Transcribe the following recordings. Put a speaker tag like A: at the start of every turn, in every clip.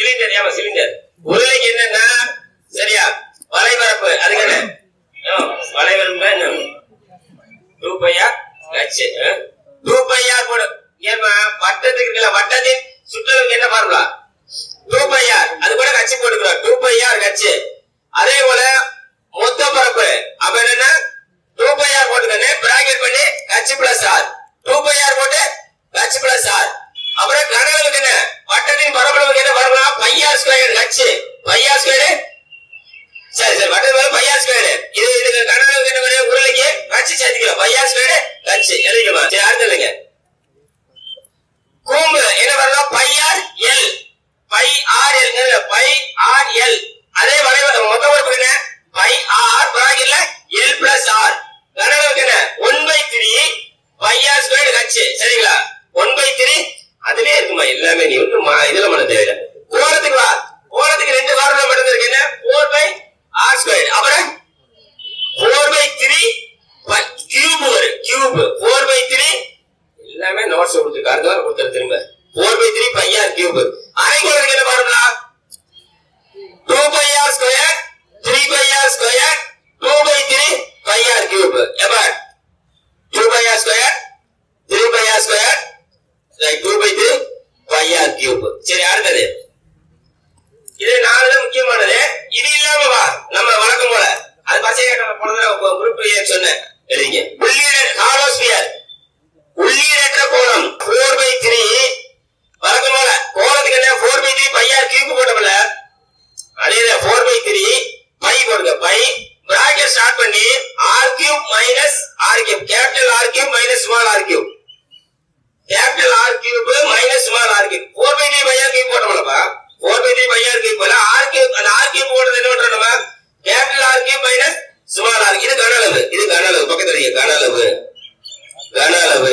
A: Cylinder ஏமா cylinder உருளைக்கு என்னன்னா சரியா வலைபரப்பு அதுக்கு என்ன ஆ, வலைபரப்பு என்ன டூ பையா கச்சு டூ பையா போடு ஏமா வட்டத்துக்கு இருக்குல்ல வட்டத்தின் சுற்றலுக்கு என்ன ஃபார்முலா டூ பையார் அது கூட கட்சி போட்டுக்கிறோம் டூ பையார் கட்சி அதே போல மொத்த பரப்பு அப்ப என்னன்னா டூ பையார் போட்டுக்கணும் பிராக்கெட் பண்ணி கட்சி பிளஸ் ஆர் டூ பையார் போட்டு கட்சி பிளஸ் ஆர் அப்புறம் கனவுக்கு என்ன வட்டத்தின் பரப்பளவுக்கு என்ன வரலாம் பையார் ஸ்கொயர் கட்சி பையார் ஸ்கொயர் சரி சரி வட்டத்து மேல பையார் ஸ்கொயர் இது இதுக்கு கனவுக்கு என்ன வரும் உருளைக்கு கட்சி சேர்த்துக்கலாம் பையார் ஸ்கொயர் கட்சி எழுதிக்கமா சரி அடுத்து இல்லைங்க கூம்பு என்ன வரலாம் pi r l pi r l pi r l அதே வளைவு மொத்த வரைக்கும் என்ன பை ஆர் பிராக்கெட்ல எல் பிளஸ் ஆர் கனவுக்கு என்ன one by three pi r square h சரிங்களா ஒன் பை த்ரீ அதுலயே இருக்குமா எல்லாமே நீ வந்து மா- இதுல பண்ண தேவையில்ல கோணத்துக்கு வா கோணத்துக்கு ரெண்டு வாரம் மட்டும் இருக்கு என்ன ஃபோர் பை ஆர் ஸ்கொயர் அப்புறம் ஃபோர் பை த்ரீ கியூப் வரும் கியூப் ஃபோர் பை த்ரீ எல்லாமே நோட்ஸ் கொடுத்துருக்கு அடுத்த வாரம் கொடுத்துரு திரும்ப four by three pi r cube அரைக்கோளுக்கு என்ன formula two pi r square three pi r square two by three pi r cube எப்ப two pi r square three pi r square two by three pi r cube சரி அடுத்தது இது நாலு தான் முக்கியமானது இது இல்லாம வா நம்ம வழக்கம் போல அது பச்சை போனதுல குரூப் சொன்னேன் எழுதிங்க உள்ளீடு ஹாலோஸ்பியர் உள்ளீடற்ற கோணம் ஃபோர் பை த்ரீ வழக்கம் போல கோணத்துக்கு என்ன four by three pi r cube போட்டோம்ல அதே ஃபோர் பை த்ரீ பை போடுங்க பை பிராக்கெட் ஸ்டார்ட் பண்ணி r cube minus r cube capital r cube minus small r cube capital r cube minus small r cube four by three pi r cube போட்டோம்லப்பா four by three pi r cube போல r cube அந்த r cube போடுறது என்ன பண்றோம் நம்ம capital r cube minus small r இது கன அளவு இது கன அளவு பக்கத்துல இருக்கு கன அளவு கன அளவு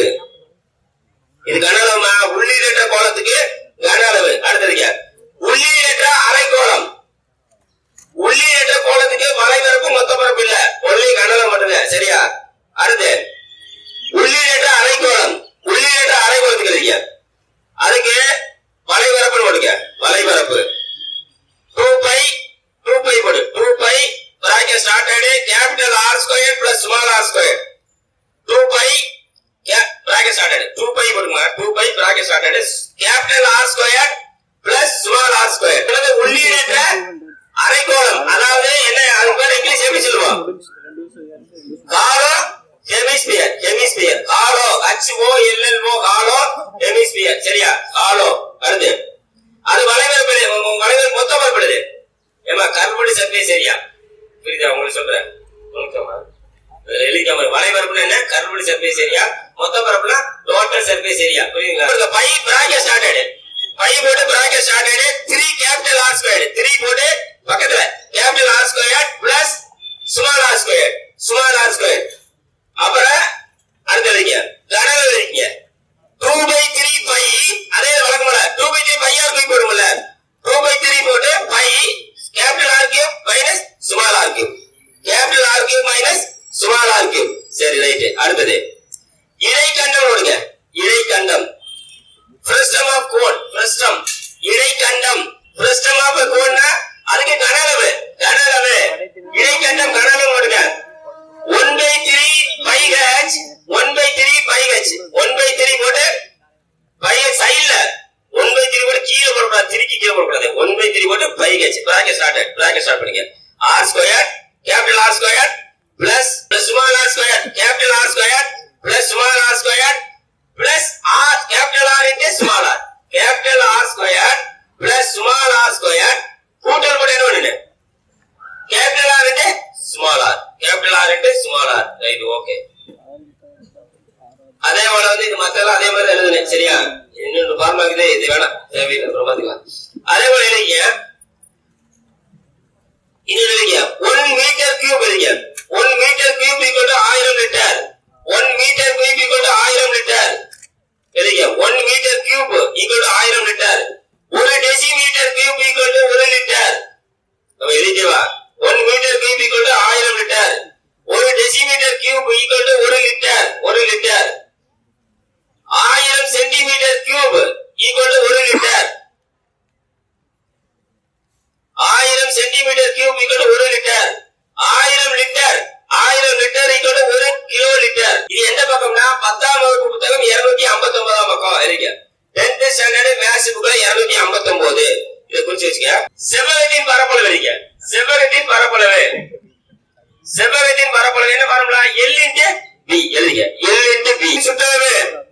A: இது கன அளவுமா உள்ளீடற்ற கோலத்துக்கு கன அளவு அடுத்ததுங்க உள்ளீடற்ற அரைக்கோளம் உள்ளீடற்ற கோலத்துக்கு வலைபரப்பு மொத்த பரப்பு இல்ல ஒன்லி கன அளவு மட்டும்தான் சரியா அடுத்து உள்ளீடற்ற அரைக்கோளம் உள்ளீடற்ற அரைக்கோளத்துக்கு எழுதிங்க அதுக்கு வலைபரப்புன்னு போடுங்க வலைபரப்பு டூ பை டூ பை போடு two pi bracket started capital r square plus small r square two pi bracket started two pi போடுங்க two pi bracket started capital r square plus small r square அல்லது உள்ளீடற்ற அரைக்கோளம் அதாவது என்ன அது பேர் English எப்படி சொல்லுவோம் hollow hemisphere hemisphere hollow h o l l o hollow hemisphere சரியா காலோ அடுத்து அது வளைவரப்பு வளைவர் மொத்த பரப்படுது ஏமா கருப்படி சர்ஃபேஸ் சரியா புரியுதா உங்களுக்கு சொல்றேன் உனக்குமா எழுதிக்காம வளைவரப்புல என்ன கருப்படி சர்ஃபேஸ் ஏரியா மொத்த பரப்புல டோட்டல் சர்ஃபேஸ் ஏரியா புரியுதுங்களா பை பிராக்கெட் ஸ்டார்டட் பை போட்டு bracket started three capital r square three போட்டு பக்கத்துல capital r square plus small r square small r square அப்புறம் அடுத்ததுங்க கனவு இருக்கீங்க டூ பை த்ரீ பை அதே வழக்கமில்ல டூ பை த்ரீ பையார் தூக்கி போடுமில்ல டூ பை த்ரீ போட்டு pi capital r cube minus small r cube capital r cube minus small r cube சரி ரைட் அடுத்தது இடைக்கண்டம் கொடுங்க இடைக்கண்டம் ஃப்ரிஸ்டம் ஆஃப் கோன் ஃப்ரிஸ்டம் இடைக்கண்டம் ஃப்ரிஸ்டம் ஆஃப் கோன்னா அதுக்கு கனளவு கனளவு இடைக்கண்டம் கனளவு கொடுங்க one by three pi h one by three pi h one by three போட்டு பை சைடுல ஒன் பை த்ரீ போட்டு கீழே போடக்கூடாது திருக்கி கீழே போடக்கூடாது ஒன் பை த்ரீ போட்டு pi h bracket start bracket start பண்ணுங்க r square capital r square plus plus small r square capital r square plus small r square plus r capital r into small r capital r square plus small r square கூட்டல் போட்டு என்ன பண்ணுங்க capital r into small r capital r into small r right okay அதே போல வந்து இது மத்தெல்லாம் அதே மாதிரி எழுதுனேன் சரியா இன்னொன்று ஃபார்மா இருக்குது இது வேணாம் தேவையில்லை அப்புறம் பாத்துக்கலாம் அதே போல எழுதிங்க இது எழுதிங்க ஒன் மீட்டர் கியூப் எழுதிங்க one metre cube equal to ஆயிரம் litre one metre cube equal to ஆயிரம் லிட்டர் எழுதிங்க one metre cube equal to ஆயிரம் லிட்டர் ஒரு டெசிமீட்டர் கியூப் ஈக்குவல் டு ஒரு லிட்டர் நம்ம எழுதிவா one metre cube equal to ஆயிரம் லிட்டர் ஒரு டெசிமீட்டர் கியூப் ஈக்குவல் டு ஒரு லிட்டர் ஒரு லிட்டர் ஆயிரம் சென்டிமீட்டர் கியூப் ஈக்குவல் டு ஒரு லிட்டர் டென்த் ஸ்டாண்டர்ட் மேத்ஸ் புக்ல இருநூத்தி ஐம்பத்தி ஒன்பது இதை குறிச்சு வச்சுக்க செவ்வகத்தின் பரப்பளவு எழுதிக்க செவ்வகத்தின் பரப்பளவு செவ்வகத்தின் பரப்பளவு என்ன ஃபார்முலா எல் இன்டு பி எழுதிக்க எல் இன்டு பி சுற்றளவு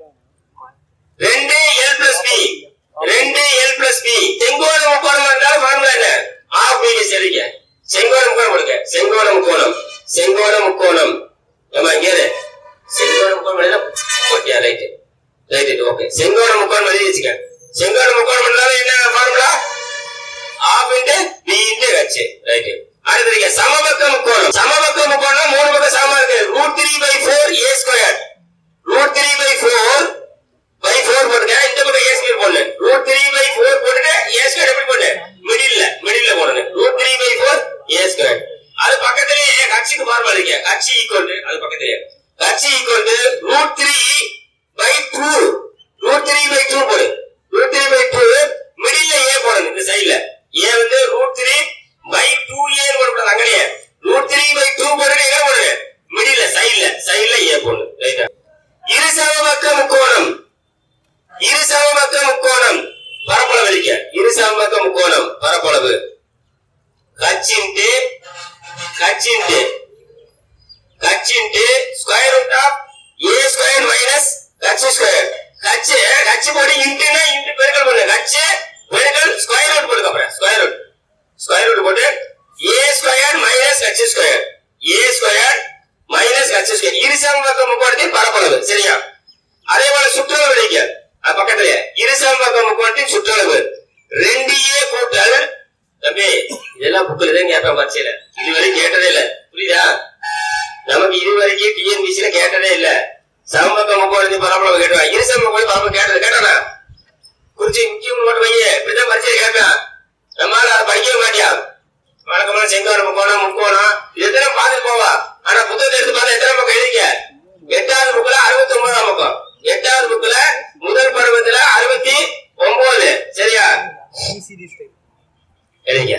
A: ரெண்டு எல் பிளஸ் பி ரெண்டு எல் பிளஸ் பி செங்கோண முக்கோணம் இருந்தாலும் ஃபார்முலா என்ன ஆஃப் பிடிஎஸ் எழுதிக்க செங்கோண முக்கோணம் கொடுக்க செங்கோண முக்கோணம் செங்கோண முக்கோணம் ஏமா இங்க இரு. செங்கோண முக்கோணம் எழுத ஓகே ரைட் ரைட் ஓகே செங்கோண முக்கோணம் எழுதி வச்சுக்க செங்கோண முக்கோணம் இருந்தாலும் என்ன formula half into b into h right அடுத்து இங்க சமபக்க முக்கோணம் சமபக்க முக்கோணம் மூணு பக்கம் சமமா இருக்கு root three by four a square root three by four by four போட்டுங்க இந்த பக்கம் ஏ ஸ்கொயர் போடணும் ரூட் த்ரீ பை ஃபோர் போட்டுட்டு ஏ ஸ்கொயர் எப்படி போடு மிடில்ல மிடில்ல போடணும் root three by four a square அது பக்கத்துலயே கட்சிக்கு ஃபார்முலா இருக்கு கட்சி ஈக்குவல் டு அது பக்கத்துலயே கட்சி equal to root three by two root three by two போடு ரூட் த்ரீ பை டூ மிடில்ல ஏ போடணும் இந்த சைடுல ஏ வந்து root three by two a போடக்கூடாது அங்கனையே ரூட் த்ரீ பை டூ போட்டுட்டு எங்க போடுங்க மிடில்ல சைடுல சைடுல ஏ போடணும் ரைட்டா இரு சமபக்க முக்கோணம் இரு சமபக்க முக்கோணம் பரப்பளவு அளிக்க இரு சமபக்க முக்கோணம் பரப்பளவு கச்சின்ட்டு கச்சின்ட்டு கச்சின்ட்டு square root of a square minus கட்சி ஸ்கொயர் கட்சி கட்சி போட்டு இன்ட்டுனா இன்ட்டு பெருக்கல் பண்ணு கட்சி பெருக்கல் ஸ்கொயர் ரூட் போடுங்க அப்புறம் ஸ்கொயர் ரூட் ஸ்கொயர் ரூட் போட்டு ஏ ஸ்கொயர் மைனஸ் கட்சி ஸ்கொயர் ஏ ஸ்கொயர் மைனஸ் கட்சி ஸ்கொயர் இரு சமபக்க முக்கோணத்தின் பரப்பளவு சரியா அதே போல சுற்றளவு அளிக்க அது பக்கத்துல இரு சமபக்க முக்கோணத்தின் சுற்றளவு ரெண்டு ஏ கூட்டல் தம்பி இதெல்லாம் புக்கில் தான் கேட்பேன் பரீட்சையில இதுவரை கேட்டதே இல்ல புரியுதா நமக்கு இதுவரைக்கும் டிஎன்பிசில கேட்டதே இல்ல சமபக்க முக்கோணத்தின் பரப்பளவு கேட்டுவா இரு சம முக்கோணம் பரப்பளவு கேட்டது கேட்டானா குறிச்சி முக்கியம் மட்டும் வைய இப்படிதான் பரீட்சையில கேட்பேன் நம்மளால அதை படிக்கவே மாட்டியா வழக்கமான செங்கோணம் முக்கோணம் முக்கோணம் இதெல்லாம் பார்த்துட்டு போவா ஆனா புத்தகத்தை எடுத்து பார்த்தா எத்தனை பக்கம் எழுதிக்க எட்டாவது புக்ல அறுபத்தி ஒன்பதாம் பக்கம் எட்டாவது புக்ல முதல் பருவத்துல அறுபத்தி ஒன்பது சரியா
B: BCD style.
A: எழுதிக்க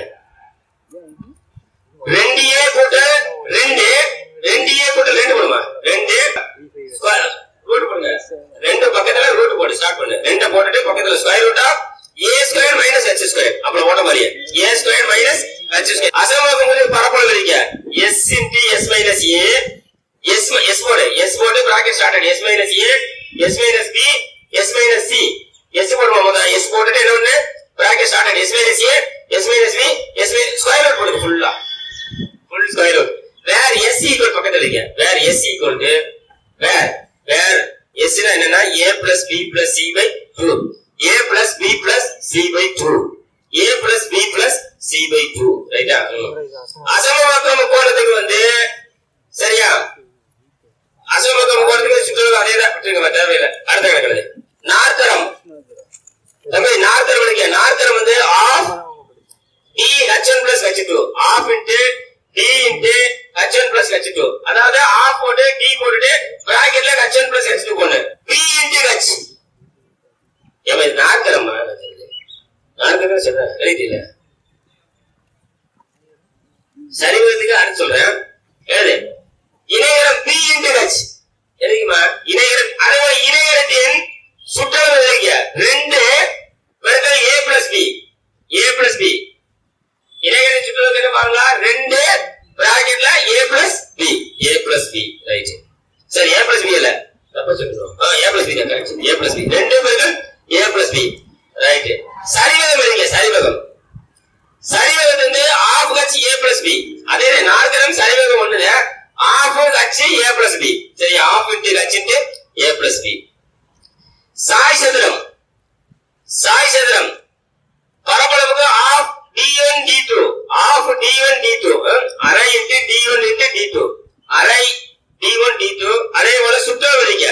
A: ரெண்டு ஏ கூட்டல் ரெண்டு ரெண்டு ஏ கூட்டல் ரெண்டு போடுமா ரெண்டு ஸ்கொயர் ரூட் போடுங்க ரெண்டு பக்கத்துல ரூட் போடு ஸ்டார்ட் பண்ணு ரெண்ட போட்டுட்டு பக்கத்துல square root of a square minus h square அப்புறம் ஓட்ட மாதிரியே a square minus h square அசமகம் போது பரப்பளவு எழுதிக்க s into s minus a s s போடு எஸ் போட்டு bracket started s minus a s minus b s minus c s போடுமா முதல்ல எஸ் போட்டுட்டு என்ன ஒண்ணு bracket started s minus a s minus b s minus square root போடுங்க ஃபுல்லா full square root வேர் s equal பக்கத்துல இருக்க வேர் எஸ் ஈக்குவல் டு வேர் வேர் எஸ் என்னன்னா a plus b plus c by two a plus b plus c by two a plus b plus c by two ரைட்டா அசமபக்க முக்கோணத்துக்கு வந்து சரியா அசமபக்க முக்கோணத்துக்கு சுற்றுலா அதே தான் விட்டுருங்க தேவையில்லை அடுத்த கணக்கு நாற்கரம் தம்பி நாற்கரம் எழுதிக்க நாற்கரம் வந்து half d h one plus h two half into d into h one plus h two அதாவது ஆஃப் போட்டு டி போட்டுட்டு பிராக்கெட்ல ஹெச்என் பிளஸ் ஹெச் டூ போடணும் பி இன்ட்டு ஹெச் ஏமா இது நாற்கரமா நாற்கரம் சொல்றேன் எழுதில சரிவதுக்கு அடுத்து சொல்றேன் எழுது இணையரம் பி இன்ட்டு ஹெச் எதுக்குமா இணையரம் அதே போல இணையரத்தின் சுற்றளவு எழுதிக்க ரெண்டு பெருக்கல் a plus b a plus b இணையரை சுற்றுவது என்ன பாருங்களா ரெண்டு பிராக்கெட்ல a plus b a plus b right சரி ஏ பிளஸ் பி இல்ல தப்பா சொல்லுறோம் ஏ பிளஸ் பி தான் கரெக்ட் ஏ பிளஸ் பி ரெண்டு பேருக்கு ஏ பிளஸ் பி ரைட் சரிவகம் எழுதிங்க சரிவகம் சரிவகம் வந்து ஆஃப் கட்சி ஏ பிளஸ் பி அதே நாற்கரம் சரிவகம் ஒண்ணுது ஆஃப் கட்சி ஏ பிளஸ் பி சரி ஆஃப் இன்ட்டு கட்சி இன்ட்டு ஏ பிளஸ் பி சாய் சதுரம் சாய் சதுரம் பரப்பளவுக்கு half d one d two half d one d two அரை into d one into d two அரை டி ஒன் டி டூ அதே போல சுற்றளவு அடிக்க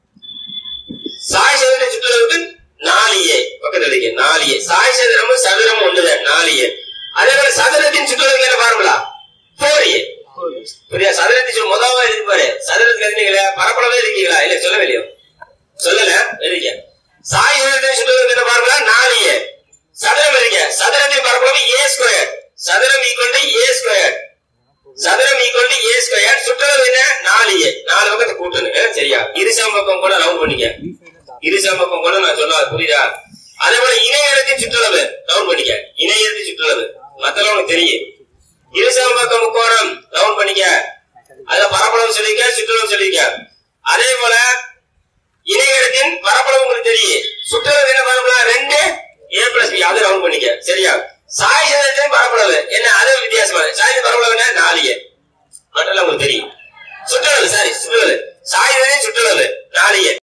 A: சாய் சதுர சுற்றளவுக்கு நாலு ஏ பக்கத்துல இருக்கு நாலு ஏ சாய் சதுரமும் சதுரமும் ஒண்ணுதான் நாலு ஏ அதே போல சதுரத்தின் சுற்றளவுக்கு என்ன ஃபார்முலா ஃபோர் ஏ புரியா சதுரத்தின் சுற்று முதல்ல இருக்கு பாரு சதுரத்துக்கு எழுதினீங்களா பரப்பளவே இருக்கீங்களா இல்ல சொல்லவே இல்லையோ சொல்லல எழுதிக்க சாய் சதுரத்தின் சுற்றளவுக்கு என்ன ஃபார்முலா நாலு ஏ சதுரம் எழுதிக்க சதுரத்தின் பரப்பளவு ஏ ஸ்கொயர் சதுரம் ஈக்குவல் டு ஏ ஸ்கொயர் சதுரம் ஈக்குவல் டு ஏ ஸ்கொயர் சுற்றளவு என்ன நாலு ஏ நாலு பக்கத்தை கூட்டணும் சரியா இருசம் பக்கம் கூட ரவுண்ட் பண்ணிக்க இருசமக்கம் கூட நான் சொல்ல புரியுதா அதே போல இணை இடத்தின் சுற்றளவு ரவுண்ட் பண்ணிக்க இணை இடத்தின் சுற்றளவு மத்தெல்லாம் உனக்கு தெரியும் இருசமக்க முக்கோணம் ரவுண்ட் பண்ணிக்க அதுல பரப்பளவு சொல்லிக்க சுற்றளவு சொல்லிக்க அதே போல இணை இடத்தின் பரப்பளவு உங்களுக்கு தெரியும் சுற்றளவு என்ன பரப்பளவு ரெண்டு ஏ பிளஸ் பி அது ரவுண்ட் பண்ணிக்க சரியா சாய் சதுரத்தின் பரப்பளவு என்ன அது வித்தியாசமா சாய் பரப்பளவு என்ன நாலு ஏ மற்றெல்லாம் உங்களுக்கு தெரியும் சுற்றளவு சாரி சுற்றளவு சாய் சதுரத்தின் சுற்றளவு நாலு ஏ